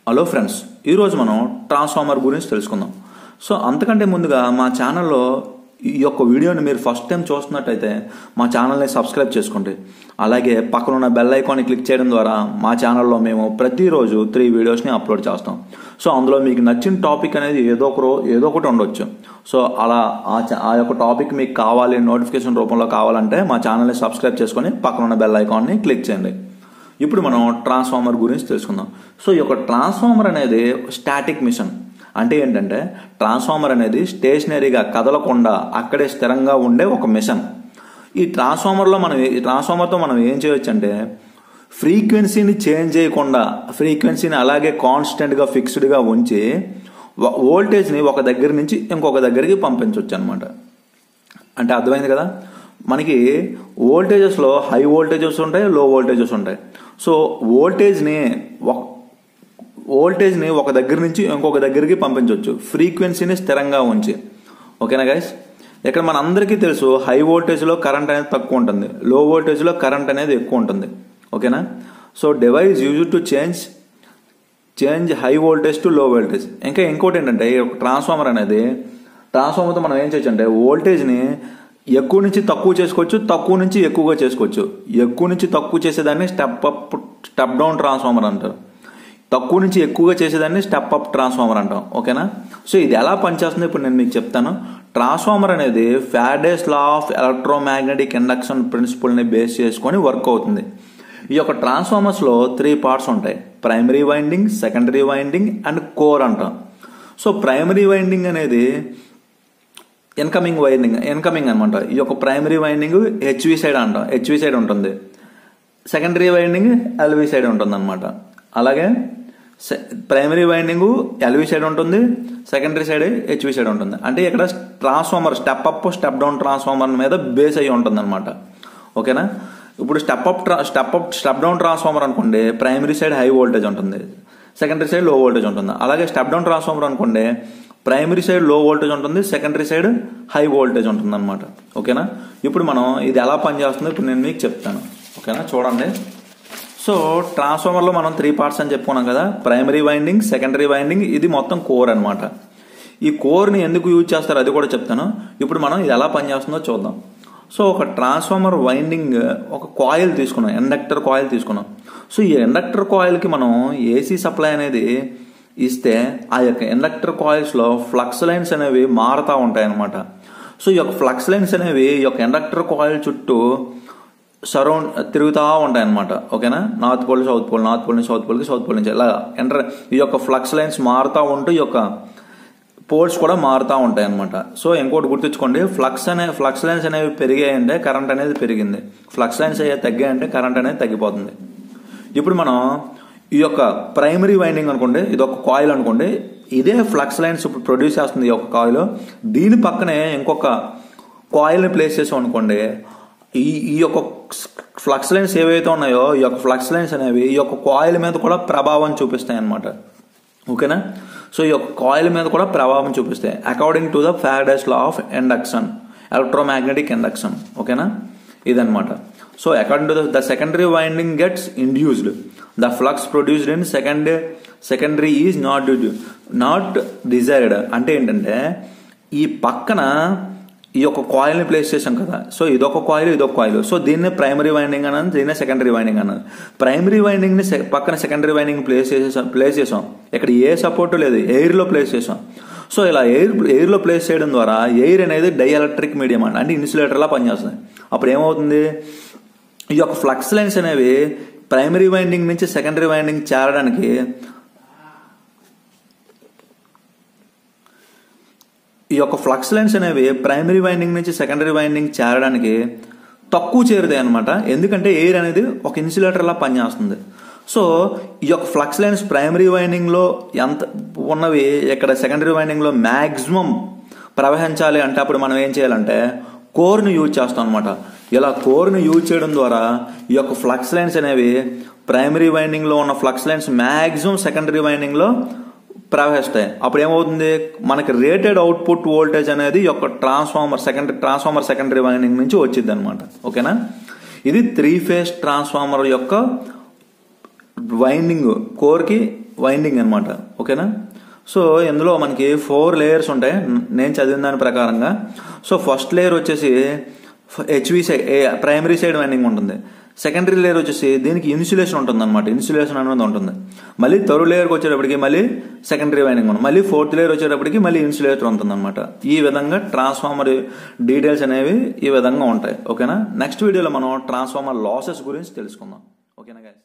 hello friends ఈరోజు మనం transformer గురించి తెలుసుకుందాం సో అంతకంటే ముందుగా మా ఛానల్లో ఈ యొక్క వీడియోని మీరు ఫస్ట్ టైం చూస్తున్నట్టయితే మా ఛానల్ని సబ్స్క్రైబ్ చేసుకోండి అలాగే పక్కన ఉన్న బెల్ ఐకాన్ని క్లిక్ చేయడం ద్వారా మా ఛానల్లో మేము ప్రతిరోజు త్రీ వీడియోస్ని అప్లోడ్ చేస్తాం సో అందులో మీకు నచ్చిన టాపిక్ అనేది ఏదో ఒక రో ఏదో ఒకటి ఉండొచ్చు సో అలా ఆ చ- ఆ యొక్క టాపిక్ మీకు కావాలి నోటిఫికేషన్ రూపంలో కావాలంటే మా ఛానల్ని సబ్స్క్రైబ్ చేసుకొని పక్కన ఉన్న బెల్ ఐకాన్ని క్లిక్ చేయండి ఇప్పుడు మనం ట్రాన్స్ఫార్మర్ గురించి తెలుసుకుందాం సో ఈ యొక్క ట్రాన్స్ఫార్మర్ అనేది స్టాటిక్ మిషన్ అంటే ఏంటంటే ట్రాన్స్ఫార్మర్ అనేది స్టేషనరీగా కదలకుండా అక్కడే స్థిరంగా ఉండే ఒక మిషన్ ఈ ట్రాన్స్ఫార్మర్లో మనం ఈ ట్రాన్స్ఫార్మర్తో మనం ఏం చేయొచ్చు అంటే ఫ్రీక్వెన్సీని చేంజ్ చేయకుండా ఫ్రీక్వెన్సీని అలాగే కాన్స్టెంట్గా ఫిక్స్డ్గా ఉంచి వ- వోల్టేజ్ని ఒక దగ్గర నుంచి ఇంకొక దగ్గరికి పంపించవచ్చు అనమాట అంటే అర్థమైంది కదా మనకి వోల్టేజెస్లో హై వోల్టేజెస్ ఉంటాయి లో వోల్టేజెస్ ఉంటాయి సో వోల్టేజ్ని ఒక వోల్టేజ్ని ఒక దగ్గర నుంచి ఇంకొక దగ్గరికి పంపించవచ్చు ఫ్రీక్వెన్సీని స్థిరంగా ఉంచి ఓకేనా గైస్ ఇక్కడ మన అందరికీ తెలుసు హై వోల్టేజ్లో కరెంట్ అనేది తక్కువ ఉంటుంది లో వోల్టేజ్లో కరెంట్ అనేది ఎక్కువ ఉంటుంది ఓకేనా so device use to change change high voltage to low voltage ఇంకా ఇంకోటి ఏంటంటే ఈ యొక్క ట్రాన్స్ఫార్మర్ అనేది ట్రాన్స్ఫార్మర్తో మనం ఏం చేయొచ్చు అంటే వోల్టేజ్ని ఎక్కువ నుంచి తక్కువ చేసుకోవచ్చు తక్కువ నుంచి ఎక్కువగా చేసుకోవచ్చు ఎక్కువ నుంచి తక్కువ చేసేదాన్ని step up step down transformer అంటారు తక్కువ నుంచి ఎక్కువగా చేసేదాన్ని స్టెప్ అప్ ట్రాన్స్ఫార్మర్ అంటాం ఓకేనా సో ఇది ఎలా పనిచేస్తుందో ఇప్పుడు నేను మీకు చెప్తాను ట్రాన్స్ఫార్మర్ అనేది Faraday's law of electromagnetic induction ప్రిన్సిపల్ని బేస్ చేసుకొని వర్క్ అవుతుంది ఈ యొక్క ట్రాన్స్ఫార్మర్స్లో త్రీ పార్ట్స్ ఉంటాయి primary winding secondary winding and core అంటాం సో ప్రైమరీ వైండింగ్ అనేది ఇన్కమింగ్ వైండింగ్ ఇన్కమింగ్ అనమాట ఈ యొక్క ప్రైమరీ వైండింగ్ హెచ్వి సైడ్ అంటాం హెచ్వి సైడ్ ఉంటుంది సెకండరీ వైండింగ్ ఎల్వి సైడ్ ఉంటుంది అనమాట అలాగే ప్రైమరీ వైండింగ్ ఎల్వి సైడ్ ఉంటుంది సెకండరీ సైడ్ హెచ్వి సైడ్ ఉంటుంది అంటే ఇక్కడ transformer step up step down transformer మీద బేస్ అయ్యి ఉంటుంది అనమాట ఓకేనా ఇప్పుడు step up step up step down transformer అనుకోండి ప్రైమరీ సైడ్ హై వోల్టేజ్ ఉంటుంది సెకండరీ సైడ్ లో వోల్టేజ్ ఉంటుంది అలాగే స్టెప్ డౌన్ ట్రాన్స్ఫార్మర్ అనుకోండి ప్రైమరీ సైడ్ లో వోల్టేజ్ ఉంటుంది సెకండరీ సైడ్ హై వోల్టేజ్ ఉంటుంది అనమాట ఓకేనా ఇప్పుడు మనం ఇది ఎలా పనిచేస్తుందో ఇప్పుడు నేను మీకు చెప్తాను ఓకేనా చూడండి సో ట్రాన్స్ఫార్మర్లో మనం త్రీ పార్ట్స్ అని చెప్పుకున్నాం కదా ప్రైమరీ వైండింగ్ సెకండరీ వైండింగ్ ఇది మొత్తం కోర్ అనమాట ఈ కోర్ని ఎందుకు యూజ్ చేస్తారో అది కూడా చెప్తాను ఇప్పుడు మనం ఇది ఎలా పనిచేస్తుందో చూద్దాం సో ఒక ట్రాన్స్ఫార్మర్ వైండింగ్ ఒక కాయిల్ తీసుకున్నాం ఇండక్టర్ కాయిల్ తీసుకున్నాం సో ఈ ఇండక్టర్ కాయిల్కి మనం ఏసీ సప్లై అనేది ఇస్తే ఆ యొక్క ఇండక్టర్ కాయిల్స్లో ఫ్లక్స్ లైన్స్ అనేవి మారుతూ ఉంటాయి అన్నమాట సో ఈ యొక్క ఫ్లక్స్ లైన్స్ అనేవి ఈ యొక్క ఇండక్టర్ కాయిల్ చుట్టూ సరౌండ్ తిరుగుతూ ఉంటాయి అనమాట ఓకేనా north pole south pole north pole నుంచి సౌత్ పోల్కి సౌత్ పోల్ నుంచి ఇలా ఎంటర్ ఈ యొక్క ఫ్లక్స్ లైన్స్ మారుతూ ఉంటూ ఈ యొక్క పోల్స్ కూడా మారుతూ ఉంటాయి అనమాట సో ఇంకోటి గుర్తుంచుకోండి ఫ్లక్స్ అనే ఫ్లక్స్ లైన్స్ అనేవి పెరిగాయంటే కరెంట్ అనేది పెరిగింది ఫ్లక్స్ లైన్స్ అయ్యే తగ్గాయంటే కరెంట్ అనేది తగ్గిపోతుంది ఇప్పుడు మనం ఈ యొక్క ప్రైమరీ వైండింగ్ అనుకోండి ఇది ఒక కాయిల్ అనుకోండి ఇదే ఫ్లక్స్ లైన్స్ ఇప్పుడు ప్రొడ్యూస్ చేస్తుంది ఈ యొక్క కాయిల్ దీని పక్కనే ఇంకొక కాయిల్ని ప్లేస్ చేసాం అనుకోండి ఈ ఈ యొక్క ఫ్లక్స్ లైన్స్ ఏవైతే ఉన్నాయో ఈ యొక్క ఫ్లక్స్ లైన్స్ అనేవి ఈ యొక్క కాయిల్ మీద కూడా ప్రభావం చూపిస్తాయి అన్నమాట ఓకేనా సో ఈ యొక్క కాయిల్ మీద కూడా ప్రభావం చూపిస్తాయి according to the Faraday's law of induction electromagnetic induction ఓకేనా ఇదన్నమాట so according to the secondary winding gets induced the flux produced in second secondary is not not desired అంటే ఏంటంటే ఈ పక్కన ఈ యొక్క కాయిల్ని ప్లేస్ చేసాం కదా సో ఇదొక కాయిల్ ఇదొక కాయిల్ సో దీన్ని ప్రైమరీ వైండింగ్ అన్నది దీన్నే సెకండరీ వైండింగ్ అన్నది ప్రైమరీ వైండింగ్ని సె- పక్కన సెకండరీ వైండింగ్ ప్లేస్ చేసేసాం ప్లేస్ చేసాం ఇక్కడ ఏ సపోర్ట్ లేదు ఎయిర్లో ప్లేస్ చేసాం సో ఇలా ఎయిర్ ఎయిర్లో ప్లేస్ చేయడం ద్వారా ఎయిర్ అనేది డై ఎలక్ట్రిక్ మీడియం అండి అంటే ఇన్సులేటర్లా పనిచేస్తుంది అప్పుడు ఏమవుతుంది ఈ యొక్క ఫ్లక్స్ లైన్స్ అనేవి ప్రైమరీ వైండింగ్ నుంచి సెకండరీ వైండింగ్ చేరడానికి ఈ యొక్క ఫ్లక్స్ లైన్స్ అనేవి ప్రైమరీ వైండింగ్ నుంచి సెకండరీ వైండింగ్ చేరడానికి తక్కువ చేరుతాయి అనమాట ఎందుకంటే ఎయిర్ అనేది ఒక ఇన్సులేటర్ లా పనిచేస్తుంది సో ఈ యొక్క ఫ్లక్స్ లైన్స్ ప్రైమరీ వైండింగ్ లో ఎంత ఉన్నవి ఇక్కడ సెకండరీ వైండింగ్ లో మాక్సిమం ప్రవహించాలి అంటే అప్పుడు మనం ఏం చేయాలంటే కోర్ని యూజ్ చేస్తాం అనమాట ఇలా కోర్ని యూజ్ చేయడం ద్వారా ఈ యొక్క ఫ్లక్స్ లైన్స్ అనేవి ప్రైమరీ వైండింగ్ లో ఉన్న flux lines maximum secondary winding లో ప్రవహిస్తాయి అప్పుడు ఏమవుతుంది మనకి రేటెడ్ అవుట్పుట్ వోల్టేజ్ అనేది ఈ యొక్క transformer secondary transformer secondary winding నుంచి వచ్చింది అనమాట ఓకేనా ఇది త్రీ ఫేజ్ ట్రాన్స్ఫార్మర్ యొక్క వైండింగ్ కోర్కి వైండింగ్ అనమాట ఓకేనా సో ఇందులో మనకి ఫోర్ లేయర్స్ ఉంటాయి నేను చదివిన దాని ప్రకారంగా సో ఫస్ట్ లేయర్ వచ్చేసి HV side primary side winding ఉంటుంది సెకండరీ లేయర్ వచ్చేసి దీనికి ఇన్సులేషన్ ఉంటుంది అనమాట ఇన్సులేషన్ అనేది ఉంటుంది మళ్ళీ థర్డ్ లేయర్కి వచ్చేటప్పటికి మళ్ళీ సెకండరీ వైండింగ్ ఉంటుంది మళ్ళీ ఫోర్త్ లేయర్ వచ్చేటప్పటికి మళ్ళీ ఇన్సులేటర్ ఉంటుంది అనమాట ఈ విధంగా ట్రాన్స్ఫార్మర్ డీటెయిల్స్ అనేవి ఈ విధంగా ఉంటాయి ఓకేనా నెక్స్ట్ వీడియోలో మనం ట్రాన్స్ఫార్మర్ లాసెస్ గురించి తెలుసుకుందాం ఓకేనా గైస్